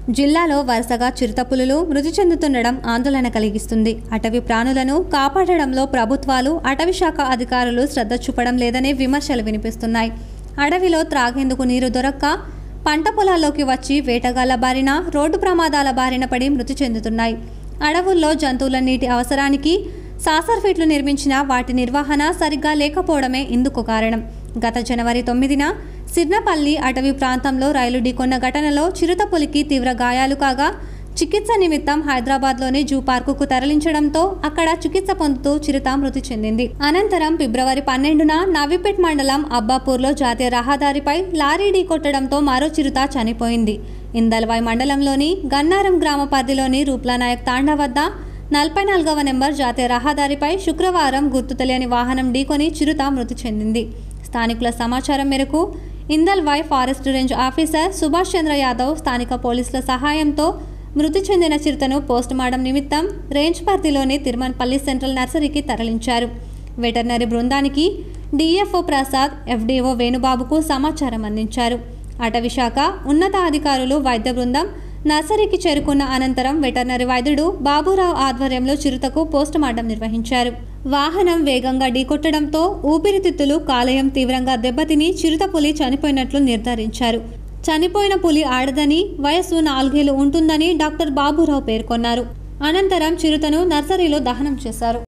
జిల్లాలో వరుసగా చిరుతపులులు మృతి చెందుతుండడం ఆందోళన కలిగిస్తుంది అటవీ ప్రాణులను కాపాడడంలో ప్రభుత్వాలు అటవీ శాఖ అధికారులు శ్రద్ధ చూపడం లేదనే విమర్శలు వినిపిస్తున్నాయి అడవిలో త్రాగేందుకు నీరు దొరక్క పంట పొలాల్లోకి వచ్చి వేటగాళ్ల బారిన రోడ్డు ప్రమాదాల బారిన పడి మృతి చెందుతున్నాయి అడవుల్లో జంతువుల నీటి అవసరానికి సాసర్ ఫీట్లు నిర్మించిన వాటి నిర్వహణ సరిగ్గా లేకపోవడమే ఇందుకు కారణం గత జనవరి తొమ్మిదిన సిర్నపల్లి అటవీ ప్రాంతంలో రైలు ఢీకొన్న ఘటనలో చిరుతపులికి తీవ్ర గాయాలు కాగా చికిత్స నిమిత్తం హైదరాబాద్లోని జూ పార్కుకు తరలించడంతో అక్కడ చికిత్స పొందుతూ చిరుత మృతి చెందింది అనంతరం ఫిబ్రవరి పన్నెండున నవీపేట్ మండలం అబ్బాపూర్లో జాతీయ రహదారిపై లారీ ఢీకొట్టడంతో మరో చిరుత చనిపోయింది ఇందల్వాయ్ మండలంలోని గన్నారం గ్రామ పరిధిలోని రూప్లానాయక్ తాండా వద్ద నలభై నాలుగవ నెంబర్ జాతీయ రహదారిపై శుక్రవారం గుర్తు తెలియని వాహనం ఢీకొని చిరుత మృతి చెందింది స్థానికుల సమాచారం మేరకు Indalwai forest range officer Subhash Chandra Yadav స్థానిక పోలీసుల సహాయంతో మృతి చెందిన చిరుతను పోస్టుమార్టం నిమిత్తం రేంజ్ పరిధిలోని తిరుమన్పల్లి సెంట్రల్ నర్సరీకి తరలించారు వెటర్నరీ బృందానికి డిఎఫ్ఓ ప్రసాద్ ఎఫ్డిఓ వేణుబాబుకు సమాచారం అందించారు అటవీ శాఖ ఉన్నతాధికారులు వైద్య బృందం నర్సరీకి చేరుకున్న అనంతరం వెటర్నరీ వైద్యుడు బాబురావు ఆధ్వర్యంలో చిరుతకు పోస్టుమార్టం నిర్వహించారు వాహనం వేగంగా ఢీకొట్టడంతో ఊపిరితిత్తులు కాలేయం తీవ్రంగా దెబ్బతిని చిరుత పులి చనిపోయినట్లు నిర్ధారించారు చనిపోయిన పులి ఆడదని వయస్సు నాలుగేళ్లు ఉంటుందని డాక్టర్ బాబురావు పేర్కొన్నారు అనంతరం చిరుతను నర్సరీలో దహనం చేశారు